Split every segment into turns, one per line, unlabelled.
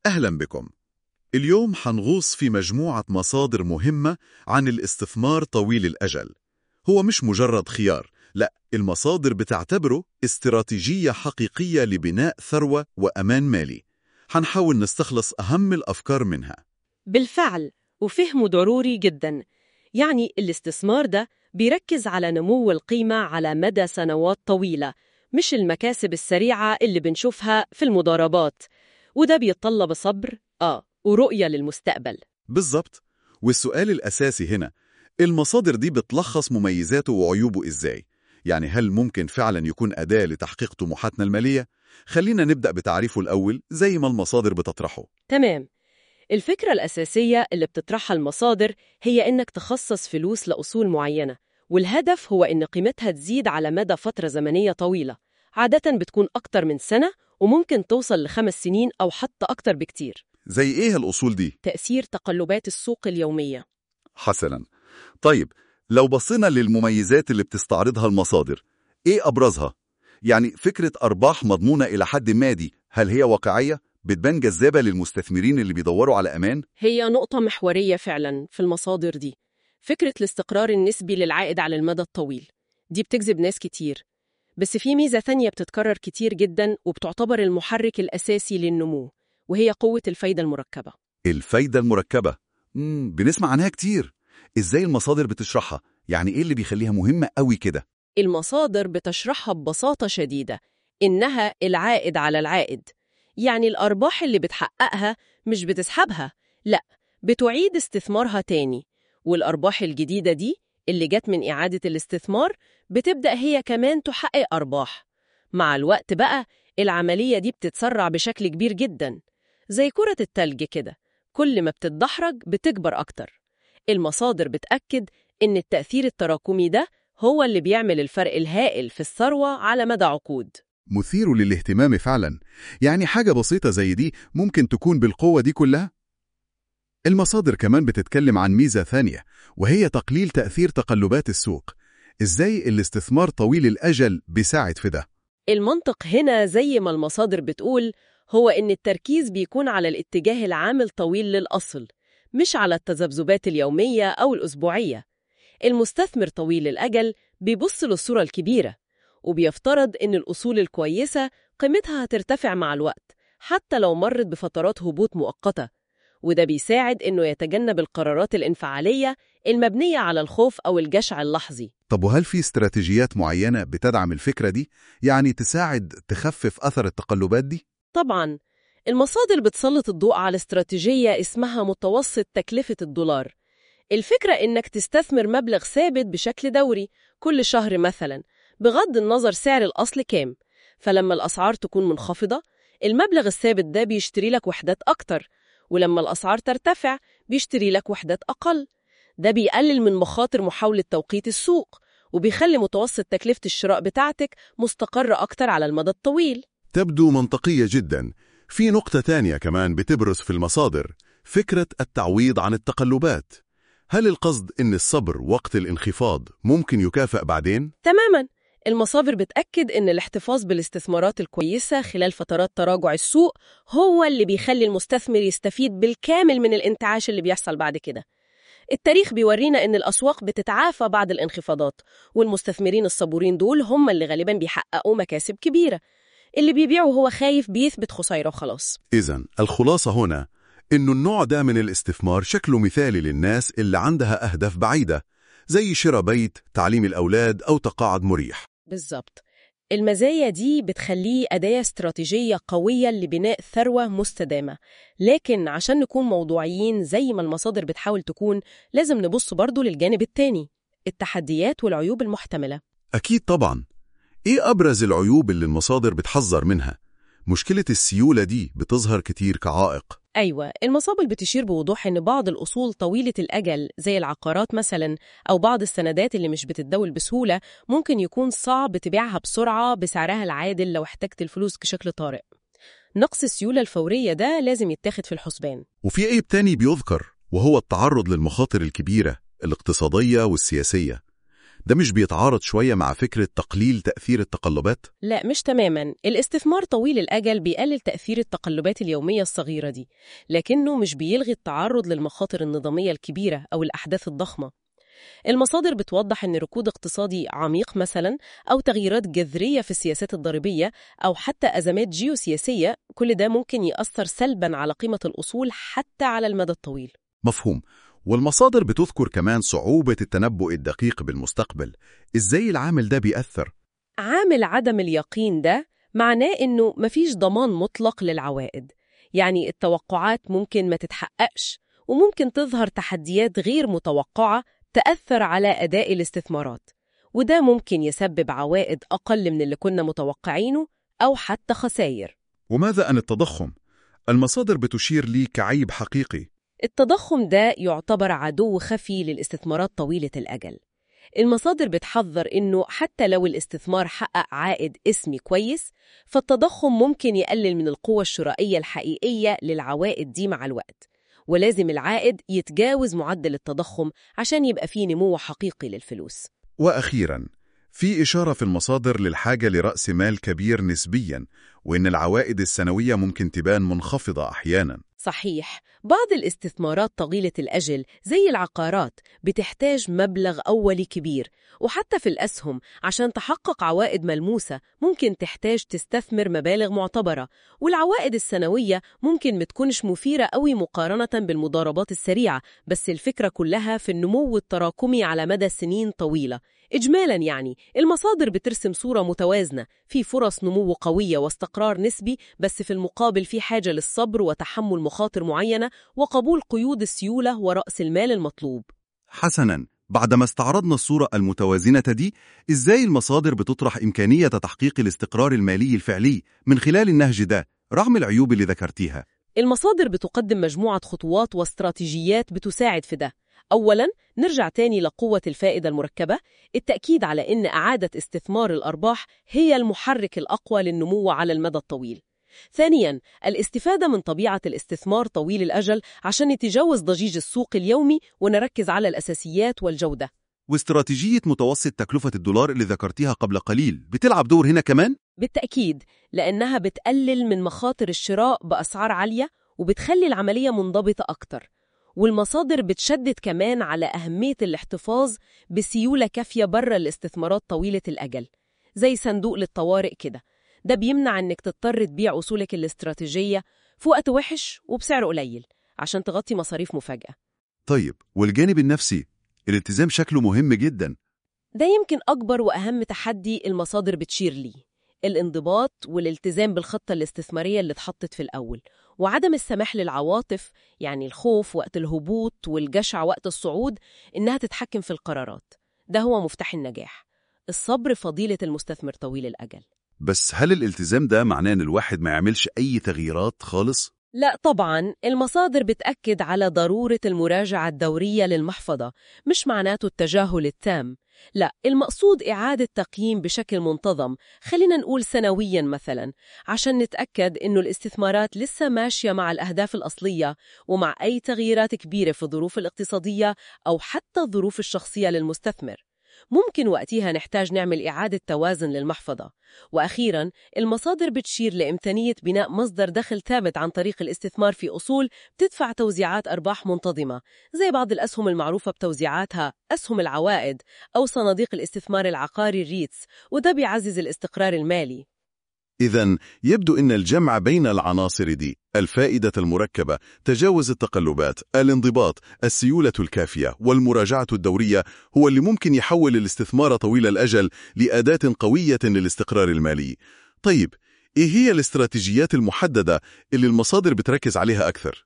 أهلا بكم. اليوم حنغوص في مجموعة مصادر مهمة عن الاستثمار طويل الأجل. هو مش مجرد خيار، لا، المصادر بتعتبره استراتيجية حقيقية لبناء ثروة وأمان مالي. حنحاول نستخلص أهم الأفكار منها.
بالفعل وفهمه ضروري جدا يعني الاستثمار ده بيركز على نمو القيمة على مدى سنوات طويلة مش المكاسب السريعة اللي بنشوفها في المضاربات وده بيتطلب صبر آه ورؤية للمستقبل
بالظبط والسؤال الأساسي هنا المصادر دي بتلخص مميزاته وعيوبه إزاي؟ يعني هل ممكن فعلا يكون أداة لتحقيق طموحاتنا المالية؟ خلينا نبدأ بتعريفه الأول زي ما المصادر بتطرحه
تمام الفكرة الأساسية اللي بتطرحها المصادر هي إنك تخصص فلوس لأصول معينة والهدف هو إن قيمتها تزيد على مدى فترة زمنية طويلة عادة بتكون أكتر من سنة وممكن توصل لخمس سنين أو حتى أكتر بكتير
زي إيه الأصول دي؟
تأثير تقلبات السوق اليومية
حسنا طيب لو بصينا للمميزات اللي بتستعرضها المصادر إيه أبرزها؟ يعني فكرة أرباح مضمونة إلى حد ما دي هل هي واقعية؟ بتبان جذابة للمستثمرين اللي بيدوروا على أمان؟
هي نقطة محورية فعلا في المصادر دي فكرة الاستقرار النسبي للعائد على المدى الطويل دي بتجذب ناس كتير بس في ميزة ثانية بتتكرر كتير جدا وبتعتبر المحرك الأساسي للنمو وهي قوة الفايدة المركبة
الفايدة المركبة مم بنسمع عنها كتير إزاي المصادر بتشرحها؟ يعني إيه اللي بيخليها مهمة قوي كده؟
المصادر بتشرحها ببساطة شديدة إنها العائد على العائد يعني الأرباح اللي بتحققها مش بتسحبها لا بتعيد استثمارها تاني والأرباح الجديدة دي اللي جت من إعادة الاستثمار بتبدأ هي كمان تحقق أرباح مع الوقت بقى العملية دي بتتسرع بشكل كبير جدا زي كرة التلج كده كل ما بتتدحرج بتكبر أكتر المصادر بتأكد إن التأثير التراكمي ده هو اللي بيعمل الفرق الهائل في الثروة على مدى عقود
مثير للاهتمام فعلا يعني حاجة بسيطة زي دي ممكن تكون بالقوة دي كلها؟ المصادر كمان بتتكلم عن ميزة ثانية وهي تقليل تأثير تقلبات السوق إزاي الاستثمار طويل الأجل بيساعد في ده؟
المنطق هنا زي ما المصادر بتقول هو إن التركيز بيكون على الاتجاه العام الطويل للأصل مش على التذبذبات اليومية أو الأسبوعية المستثمر طويل الأجل بيبص للصورة الكبيرة وبيفترض إن الأصول الكويسة قيمتها هترتفع مع الوقت حتى لو مرت بفترات هبوط مؤقتة وده بيساعد إنه يتجنب القرارات الانفعالية المبنية على الخوف أو الجشع اللحظي
طب وهل في استراتيجيات معينة بتدعم الفكرة دي؟ يعني تساعد تخفف أثر التقلبات دي؟
طبعاً المصادر بتسلط الضوء على استراتيجية اسمها متوسط تكلفة الدولار الفكرة إنك تستثمر مبلغ ثابت بشكل دوري كل شهر مثلاً بغض النظر سعر الأصل كام فلما الأسعار تكون منخفضة المبلغ الثابت ده بيشتري لك وحدات أكتر ولما الأسعار ترتفع بيشتري لك وحدات أقل ده بيقلل من مخاطر محاولة توقيت السوق وبيخلي متوسط تكلفة الشراء بتاعتك مستقرة أكتر على المدى الطويل
تبدو منطقية جدا في نقطة تانية كمان بتبرز في المصادر فكرة التعويض عن التقلبات هل القصد إن الصبر وقت الانخفاض ممكن يكافئ بعدين؟
تماماً المصادر بتأكد إن الاحتفاظ بالاستثمارات الكويسة خلال فترات تراجع السوق هو اللي بيخلي المستثمر يستفيد بالكامل من الانتعاش اللي بيحصل بعد كده. التاريخ بيورينا إن الأسواق بتتعافى بعد الانخفاضات، والمستثمرين الصبورين دول هم اللي غالباً بيحققوا مكاسب كبيرة. اللي بيبيعه هو خايف بيثبت خسائره وخلاص.
إذا الخلاصة هنا إنه النوع ده من الاستثمار شكله مثالي للناس اللي عندها أهداف بعيدة زي شراء بيت، تعليم الأولاد أو تقاعد مريح.
بالظبط المزايا دي بتخليه أداة استراتيجية قوية لبناء ثروة مستدامة لكن عشان نكون موضوعيين زي ما المصادر بتحاول تكون لازم نبص برضو للجانب التاني التحديات والعيوب المحتملة
أكيد طبعا إيه أبرز العيوب اللي المصادر بتحذر منها؟ مشكلة السيولة دي بتظهر كتير كعائق
أيوة المصادر بتشير بوضوح إن بعض الأصول طويلة الأجل زي العقارات مثلا أو بعض السندات اللي مش بتتداول بسهولة ممكن يكون صعب تبيعها بسرعة بسعرها العادل لو احتجت الفلوس بشكل طارئ نقص السيولة الفورية ده لازم يتاخد في الحسبان
وفي عيب تاني بيذكر وهو التعرض للمخاطر الكبيرة الاقتصادية والسياسية ده مش بيتعارض شوية مع فكرة تقليل تأثير التقلبات؟
لا مش تماما الاستثمار طويل الأجل بيقلل تأثير التقلبات اليومية الصغيرة دي لكنه مش بيلغي التعرض للمخاطر النظامية الكبيرة أو الأحداث الضخمة المصادر بتوضح أن ركود اقتصادي عميق مثلا أو تغييرات جذرية في السياسات الضريبية أو حتى أزمات جيوسياسية كل ده ممكن يأثر سلبا على قيمة الأصول حتى على المدى الطويل
مفهوم والمصادر بتذكر كمان صعوبة التنبؤ الدقيق بالمستقبل إزاي العامل ده بيأثر؟
عامل عدم اليقين ده معناه إنه مفيش ضمان مطلق للعوائد يعني التوقعات ممكن ما تتحققش وممكن تظهر تحديات غير متوقعة تأثر على أداء الاستثمارات وده ممكن يسبب عوائد أقل من اللي كنا متوقعينه أو حتى خسائر
وماذا عن التضخم؟ المصادر بتشير لي كعيب حقيقي
التضخم ده يعتبر عدو خفي للاستثمارات طويلة الأجل المصادر بتحذر إنه حتى لو الاستثمار حقق عائد اسمي كويس فالتضخم ممكن يقلل من القوة الشرائية الحقيقية للعوائد دي مع الوقت ولازم العائد يتجاوز معدل التضخم عشان يبقى فيه نمو حقيقي للفلوس
وأخيرا في إشارة في المصادر للحاجة لرأس مال كبير نسبيا وإن العوائد السنوية ممكن تبان منخفضة أحيانا
صحيح بعض الاستثمارات طويلة الأجل زي العقارات بتحتاج مبلغ أولي كبير وحتى في الأسهم عشان تحقق عوائد ملموسة ممكن تحتاج تستثمر مبالغ معتبرة والعوائد السنوية ممكن متكونش مثيرة قوي مقارنة بالمضاربات السريعة بس الفكرة كلها في النمو التراكمي على مدى سنين طويلة إجمالا يعني المصادر بترسم صورة متوازنة في فرص نمو قوية واستقرار نسبي بس في المقابل في حاجة للصبر وتحمل مخاطر معينة وقبول قيود السيولة ورأس المال المطلوب
حسنا بعدما استعرضنا الصورة المتوازنة دي إزاي المصادر بتطرح إمكانية تحقيق الاستقرار المالي الفعلي من خلال النهج ده رغم العيوب اللي ذكرتيها
المصادر بتقدم مجموعة خطوات واستراتيجيات بتساعد في ده أولاً نرجع تاني لقوة الفائدة المركبة التأكيد على إن إعادة استثمار الأرباح هي المحرك الأقوى للنمو على المدى الطويل ثانياً الاستفادة من طبيعة الاستثمار طويل الأجل عشان نتجاوز ضجيج السوق اليومي ونركز على الأساسيات والجودة
واستراتيجية متوسط تكلفة الدولار اللي ذكرتيها قبل قليل بتلعب دور هنا كمان؟
بالتأكيد لأنها بتقلل من مخاطر الشراء بأسعار عالية وبتخلي العملية منضبطة أكتر والمصادر بتشدد كمان على أهمية الاحتفاظ بسيولة كافية بره الاستثمارات طويلة الأجل زي صندوق للطوارئ كده ده بيمنع إنك تضطر تبيع أصولك الاستراتيجية في وقت وحش وبسعر قليل عشان تغطي مصاريف مفاجأة
طيب والجانب النفسي الالتزام شكله مهم جدا
ده يمكن أكبر وأهم تحدي المصادر بتشير ليه الانضباط والالتزام بالخطة الاستثمارية اللي اتحطت في الأول وعدم السماح للعواطف يعني الخوف وقت الهبوط والجشع وقت الصعود إنها تتحكم في القرارات ده هو مفتاح النجاح الصبر فضيلة المستثمر طويل الأجل
بس هل الالتزام ده معناه ان الواحد ما يعملش اي تغييرات خالص؟
لا طبعا المصادر بتأكد على ضرورة المراجعة الدورية للمحفظة مش معناته التجاهل التام لا المقصود إعادة تقييم بشكل منتظم خلينا نقول سنويا مثلا عشان نتأكد إنه الاستثمارات لسه ماشية مع الأهداف الأصلية ومع أي تغييرات كبيرة في الظروف الاقتصادية أو حتى الظروف الشخصية للمستثمر ممكن وقتها نحتاج نعمل إعادة توازن للمحفظة وأخيراً المصادر بتشير لإمكانية بناء مصدر دخل ثابت عن طريق الاستثمار في أصول بتدفع توزيعات أرباح منتظمة زي بعض الأسهم المعروفة بتوزيعاتها أسهم العوائد أو صناديق الاستثمار العقاري الريتس وده بيعزز الاستقرار المالي
إذا يبدو أن الجمع بين العناصر دي الفائدة المركبة، تجاوز التقلبات، الانضباط، السيولة الكافية والمراجعة الدورية هو اللي ممكن يحول الاستثمار طويل الأجل لأداة قوية للاستقرار المالي. طيب، إيه هي الاستراتيجيات المحددة اللي المصادر بتركز عليها أكثر؟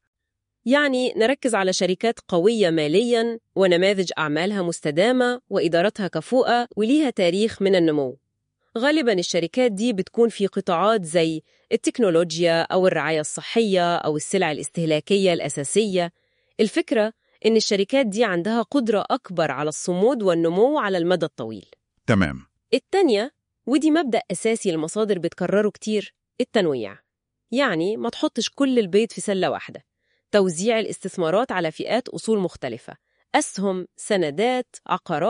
يعني نركز على شركات قوية مالياً ونماذج أعمالها مستدامة وإدارتها كفؤة وليها تاريخ من النمو غالباً الشركات دي بتكون في قطاعات زي التكنولوجيا أو الرعاية الصحية أو السلع الاستهلاكية الأساسية الفكرة إن الشركات دي عندها قدرة أكبر على الصمود والنمو على المدى الطويل
تمام
التانية ودي مبدأ أساسي المصادر بتكرره كتير التنويع يعني ما تحطش كل البيض في سلة واحدة توزيع الاستثمارات على فئات أصول مختلفة أسهم، سندات، عقارات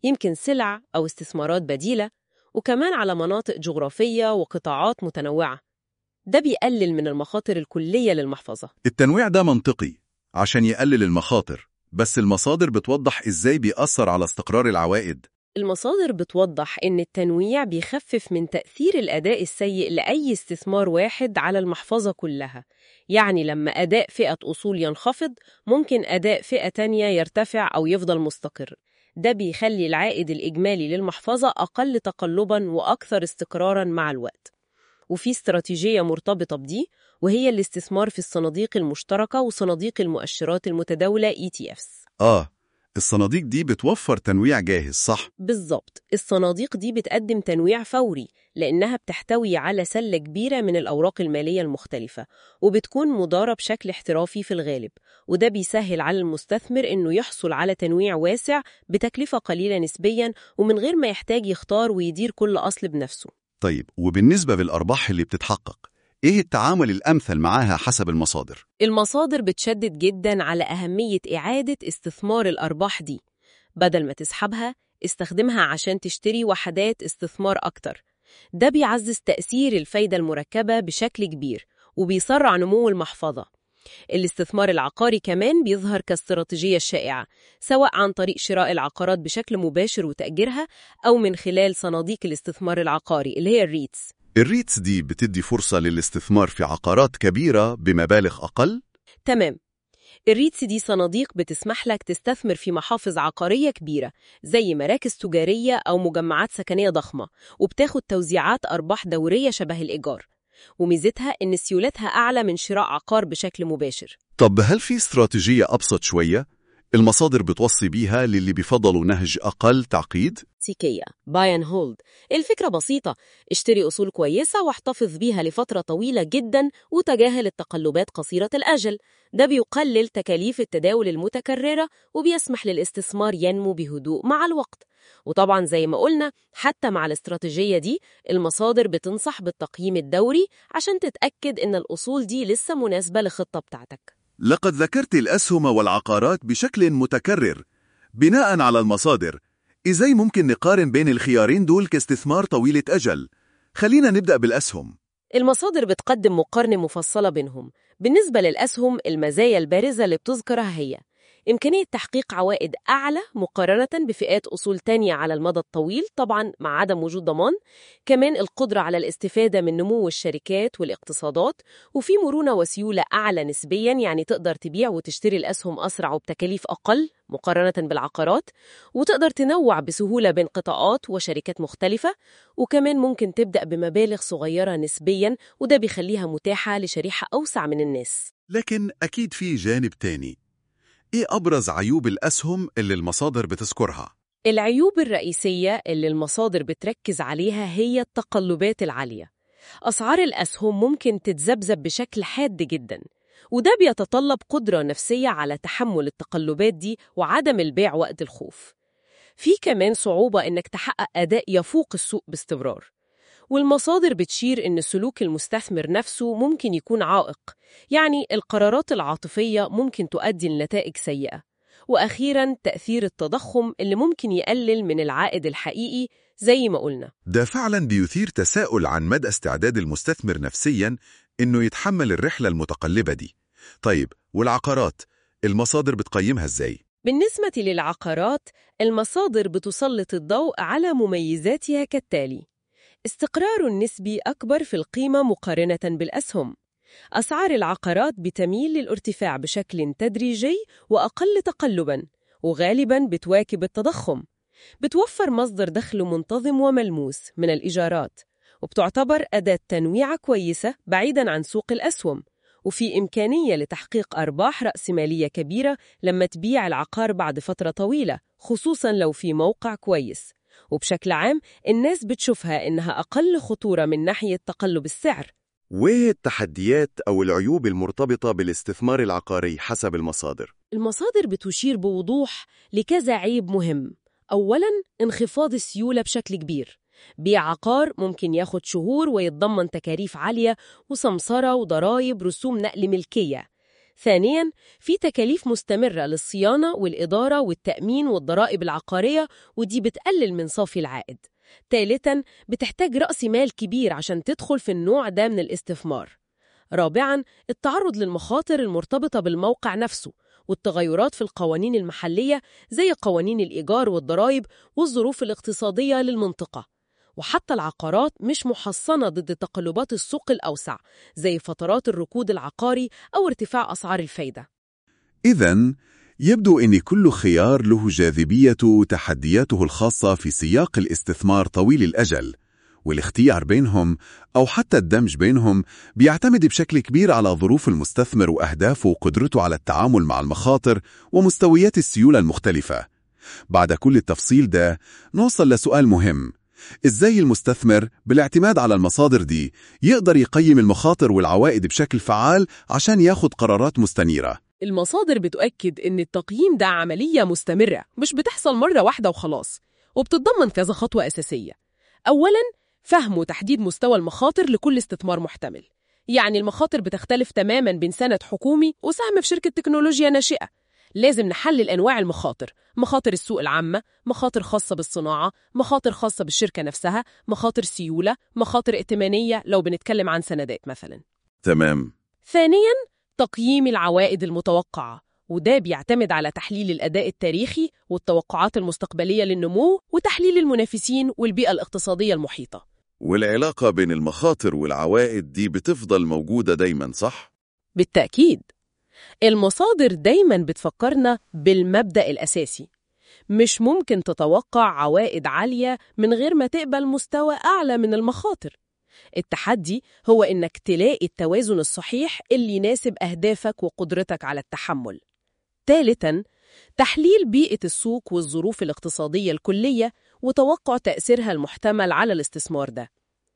يمكن سلع أو استثمارات بديلة وكمان على مناطق جغرافية وقطاعات متنوعة ده بيقلل من المخاطر الكلية للمحفظة
التنويع ده منطقي عشان يقلل المخاطر بس المصادر بتوضح إزاي بيأثر على استقرار العوائد
المصادر بتوضح إن التنويع بيخفف من تأثير الأداء السيء لأي استثمار واحد على المحفظة كلها يعني لما أداء فئة أصول ينخفض ممكن أداء فئة تانية يرتفع أو يفضل مستقر ده بيخلي العائد الإجمالي للمحفظة أقل تقلباً وأكثر استقراراً مع الوقت وفي استراتيجية مرتبطة بدي وهي الاستثمار في الصناديق المشتركة وصناديق المؤشرات المتداولة ETFs
آه الصناديق دي بتوفر تنويع جاهز صح؟
بالظبط الصناديق دي بتقدم تنويع فوري لأنها بتحتوي على سلة كبيرة من الأوراق المالية المختلفة وبتكون مدارة بشكل احترافي في الغالب وده بيسهل على المستثمر إنه يحصل على تنويع واسع بتكلفة قليلة نسبياً ومن غير ما يحتاج يختار ويدير كل أصل بنفسه
طيب وبالنسبة بالأرباح اللي بتتحقق إيه التعامل الأمثل معاها حسب المصادر؟
المصادر بتشدد جدا على أهمية إعادة استثمار الأرباح دي بدل ما تسحبها استخدمها عشان تشتري وحدات استثمار أكتر ده بيعزز تأثير الفايدة المركبة بشكل كبير وبيسرع نمو المحفظة الاستثمار العقاري كمان بيظهر كاستراتيجية الشائعة سواء عن طريق شراء العقارات بشكل مباشر وتأجيرها أو من خلال صناديق الاستثمار العقاري اللي هي الريتس
الريتس دي بتدي فرصة للاستثمار في عقارات كبيرة بمبالغ أقل؟
تمام الريتس دي صناديق بتسمح لك تستثمر في محافظ عقارية كبيرة زي مراكز تجارية أو مجمعات سكنية ضخمة وبتاخد توزيعات أرباح دورية شبه الإيجار وميزتها إن سيولتها أعلى من شراء عقار بشكل مباشر
طب هل في استراتيجية أبسط شوية؟ المصادر بتوصي بيها للي بيفضلوا نهج أقل تعقيد؟
كلاسيكية باي and هولد الفكرة بسيطة اشتري أصول كويسة واحتفظ بيها لفترة طويلة جدا وتجاهل التقلبات قصيرة الأجل ده بيقلل تكاليف التداول المتكررة وبيسمح للاستثمار ينمو بهدوء مع الوقت وطبعا زي ما قلنا حتى مع الاستراتيجية دي المصادر بتنصح بالتقييم الدوري عشان تتأكد إن الأصول دي لسه مناسبة للخطة بتاعتك
لقد ذكرت الأسهم والعقارات بشكل متكرر بناء على المصادر إزاي ممكن نقارن بين الخيارين دول كاستثمار طويلة أجل؟ خلينا نبدأ بالأسهم
المصادر بتقدم مقارنة مفصلة بينهم بالنسبة للأسهم المزايا البارزة اللي بتذكرها هي إمكانية تحقيق عوائد أعلى مقارنة بفئات أصول تانية على المدى الطويل طبعا مع عدم وجود ضمان كمان القدرة على الاستفادة من نمو الشركات والاقتصادات وفي مرونة وسيولة أعلى نسبيا يعني تقدر تبيع وتشتري الأسهم أسرع وبتكاليف أقل مقارنة بالعقارات وتقدر تنوع بسهولة بين قطاعات وشركات مختلفة وكمان ممكن تبدأ بمبالغ صغيرة نسبيا وده بيخليها متاحة لشريحة أوسع من الناس
لكن أكيد في جانب تاني إيه أبرز عيوب الأسهم اللي المصادر بتذكرها؟
العيوب الرئيسية اللي المصادر بتركز عليها هي التقلبات العالية أسعار الأسهم ممكن تتذبذب بشكل حاد جدا وده بيتطلب قدرة نفسية على تحمل التقلبات دي وعدم البيع وقت الخوف في كمان صعوبة إنك تحقق أداء يفوق السوق باستمرار والمصادر بتشير إن سلوك المستثمر نفسه ممكن يكون عائق يعني القرارات العاطفية ممكن تؤدي لنتائج سيئة وأخيراً تأثير التضخم اللي ممكن يقلل من العائد الحقيقي زي ما قلنا
ده فعلا بيثير تساؤل عن مدى استعداد المستثمر نفسيا إنه يتحمل الرحلة المتقلبة دي طيب والعقارات المصادر بتقيمها إزاي؟
بالنسبة للعقارات المصادر بتسلط الضوء على مميزاتها كالتالي استقرار نسبي أكبر في القيمة مقارنة بالأسهم أسعار العقارات بتميل للارتفاع بشكل تدريجي وأقل تقلباً وغالباً بتواكب التضخم بتوفر مصدر دخل منتظم وملموس من الإيجارات وبتعتبر أداة تنويع كويسة بعيداً عن سوق الأسهم وفي إمكانية لتحقيق أرباح رأسمالية كبيرة لما تبيع العقار بعد فترة طويلة خصوصاً لو في موقع كويس وبشكل عام الناس بتشوفها إنها أقل خطورة من ناحية تقلب السعر
وايه التحديات أو العيوب المرتبطة بالاستثمار العقاري حسب المصادر؟
المصادر بتشير بوضوح لكذا عيب مهم أولاً انخفاض السيولة بشكل كبير بيع عقار ممكن ياخد شهور ويتضمن تكاليف عالية وسمسرة وضرائب رسوم نقل ملكية ثانياً في تكاليف مستمرة للصيانة والإدارة والتأمين والضرائب العقارية ودي بتقلل من صافي العائد ثالثاً بتحتاج رأس مال كبير عشان تدخل في النوع ده من الاستثمار رابعاً التعرض للمخاطر المرتبطة بالموقع نفسه والتغيرات في القوانين المحلية زي قوانين الإيجار والضرائب والظروف الاقتصادية للمنطقة وحتى العقارات مش محصنة ضد تقلبات السوق الأوسع زي فترات الركود العقاري أو ارتفاع أسعار الفايدة
إذا يبدو أن كل خيار له جاذبيته وتحدياته الخاصة في سياق الاستثمار طويل الأجل والاختيار بينهم أو حتى الدمج بينهم بيعتمد بشكل كبير على ظروف المستثمر وأهدافه وقدرته على التعامل مع المخاطر ومستويات السيولة المختلفة بعد كل التفصيل ده نوصل لسؤال مهم إزاي المستثمر بالاعتماد على المصادر دي يقدر يقيم المخاطر والعوائد بشكل فعال عشان ياخد قرارات مستنيرة
المصادر بتؤكد إن التقييم ده عملية مستمرة مش بتحصل مرة واحدة وخلاص وبتتضمن كذا خطوة أساسية أولاً فهم وتحديد مستوى المخاطر لكل استثمار محتمل يعني المخاطر بتختلف تماماً بين سند حكومي وسهم في شركة تكنولوجيا ناشئة لازم نحلل أنواع المخاطر مخاطر السوق العامة مخاطر خاصة بالصناعة مخاطر خاصة بالشركة نفسها مخاطر سيولة مخاطر ائتمانية لو بنتكلم عن سندات مثلاً
تمام
ثانياً تقييم العوائد المتوقعة وده بيعتمد على تحليل الأداء التاريخي والتوقعات المستقبلية للنمو وتحليل المنافسين والبيئة الاقتصادية المحيطة
والعلاقة بين المخاطر والعوائد دي بتفضل موجودة دايما صح؟
بالتأكيد المصادر دايما بتفكرنا بالمبدأ الأساسي مش ممكن تتوقع عوائد عالية من غير ما تقبل مستوى أعلى من المخاطر التحدي هو إنك تلاقي التوازن الصحيح اللي يناسب أهدافك وقدرتك على التحمل ثالثاً تحليل بيئة السوق والظروف الاقتصادية الكلية وتوقع تأثيرها المحتمل على الاستثمار ده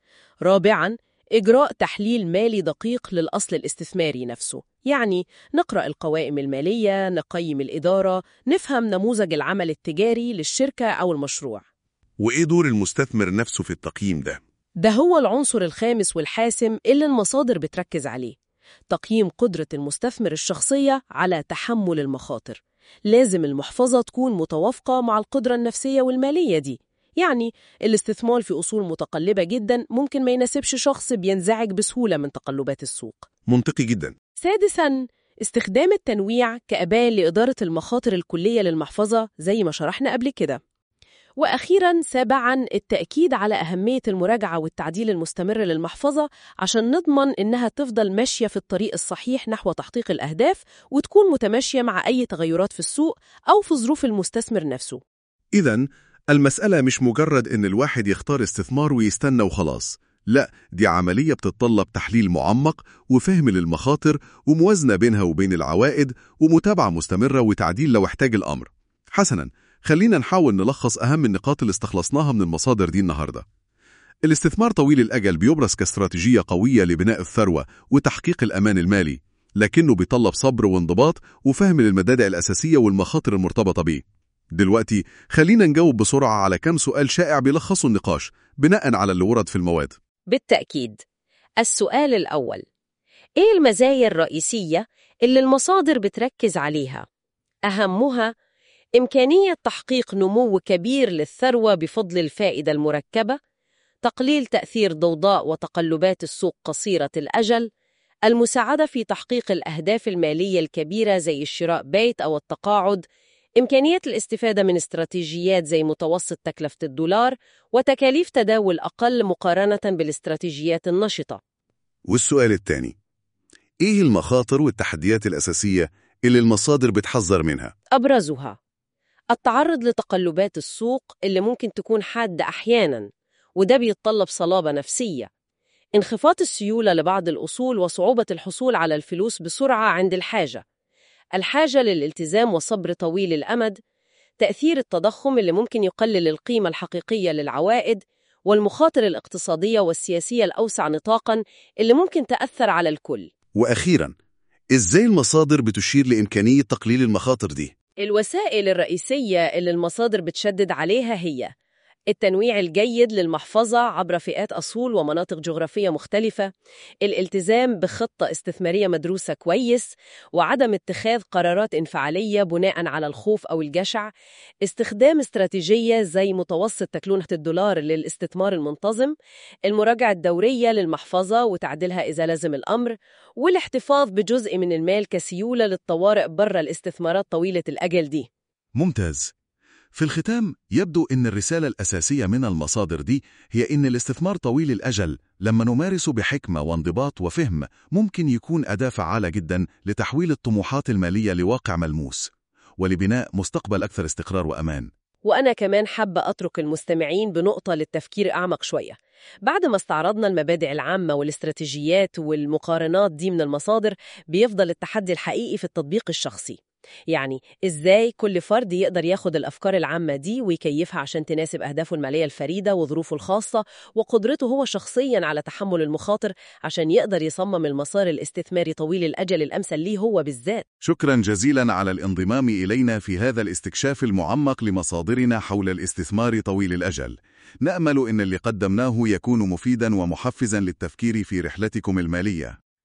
رابعاً إجراء تحليل مالي دقيق للأصل الاستثماري نفسه يعني نقرأ القوائم المالية، نقيم الإدارة، نفهم نموذج العمل التجاري للشركة أو المشروع
وإيه دور المستثمر نفسه في التقييم ده؟
ده هو العنصر الخامس والحاسم اللي المصادر بتركز عليه تقييم قدرة المستثمر الشخصية على تحمل المخاطر لازم المحفظة تكون متوافقة مع القدرة النفسية والمالية دي يعني الاستثمار في أصول متقلبة جدا ممكن ما يناسبش شخص بينزعج بسهولة من تقلبات السوق
منطقي جدا
سادساً استخدام التنويع كأباء لإدارة المخاطر الكلية للمحفظة زي ما شرحنا قبل كده وأخيراً سابعاً التأكيد على أهمية المراجعة والتعديل المستمر للمحفظة عشان نضمن إنها تفضل ماشية في الطريق الصحيح نحو تحقيق الأهداف وتكون متماشية مع أي تغيرات في السوق أو في ظروف المستثمر نفسه
إذا المسألة مش مجرد إن الواحد يختار استثمار ويستنى وخلاص لا دي عملية بتتطلب تحليل معمق وفهم للمخاطر وموازنة بينها وبين العوائد ومتابعة مستمرة وتعديل لو احتاج الأمر حسناً خلينا نحاول نلخص أهم النقاط اللي استخلصناها من المصادر دي النهاردة الاستثمار طويل الأجل بيبرز كاستراتيجية قوية لبناء الثروة وتحقيق الأمان المالي لكنه بيطلب صبر وانضباط وفهم للمبادئ الأساسية والمخاطر المرتبطة بيه دلوقتي خلينا نجاوب بسرعة على كم سؤال شائع بيلخصوا النقاش بناء على اللي ورد في المواد
بالتأكيد السؤال الأول إيه المزايا الرئيسية اللي المصادر بتركز عليها؟ أهمها إمكانية تحقيق نمو كبير للثروة بفضل الفائدة المركبة، تقليل تأثير ضوضاء وتقلبات السوق قصيرة الأجل، المساعدة في تحقيق الأهداف المالية الكبيرة زي الشراء بيت أو التقاعد، إمكانية الاستفادة من استراتيجيات زي متوسط تكلفة الدولار، وتكاليف تداول أقل مقارنة بالاستراتيجيات النشطة.
والسؤال الثاني إيه المخاطر والتحديات الأساسية اللي المصادر بتحذر منها؟
أبرزها التعرض لتقلبات السوق اللي ممكن تكون حادة أحياناً وده بيتطلب صلابة نفسية انخفاض السيولة لبعض الأصول وصعوبة الحصول على الفلوس بسرعة عند الحاجة الحاجة للالتزام وصبر طويل الأمد تأثير التضخم اللي ممكن يقلل القيمة الحقيقية للعوائد والمخاطر الاقتصادية والسياسية الأوسع نطاقاً اللي ممكن تأثر على الكل
وأخيراً إزاي المصادر بتشير لإمكانية تقليل المخاطر دي؟
الوسائل الرئيسية اللي المصادر بتشدد عليها هي التنويع الجيد للمحفظة عبر فئات أصول ومناطق جغرافية مختلفة الالتزام بخطة استثمارية مدروسة كويس وعدم اتخاذ قرارات انفعالية بناء على الخوف أو الجشع استخدام استراتيجية زي متوسط تكلفة الدولار للاستثمار المنتظم المراجعة الدورية للمحفظة وتعديلها إذا لزم الأمر والاحتفاظ بجزء من المال كسيولة للطوارئ بره الاستثمارات طويلة الأجل دي
ممتاز في الختام يبدو أن الرسالة الأساسية من المصادر دي هي أن الاستثمار طويل الأجل لما نمارسه بحكمة وانضباط وفهم ممكن يكون أداة فعالة جدا لتحويل الطموحات المالية لواقع ملموس ولبناء مستقبل أكثر استقرار وأمان
وأنا كمان حابة أترك المستمعين بنقطة للتفكير أعمق شوية بعد ما استعرضنا المبادئ العامة والاستراتيجيات والمقارنات دي من المصادر بيفضل التحدي الحقيقي في التطبيق الشخصي يعني إزاي كل فرد يقدر ياخد الأفكار العامة دي ويكيفها عشان تناسب أهدافه المالية الفريدة وظروفه الخاصة وقدرته هو شخصياً على تحمل المخاطر عشان يقدر يصمم المسار الاستثماري طويل الأجل الأمثل ليه هو بالذات
شكرا جزيلا على الانضمام إلينا في هذا الاستكشاف المعمق لمصادرنا حول الاستثمار طويل الأجل نأمل أن اللي قدمناه يكون مفيدا ومحفزا للتفكير في رحلتكم المالية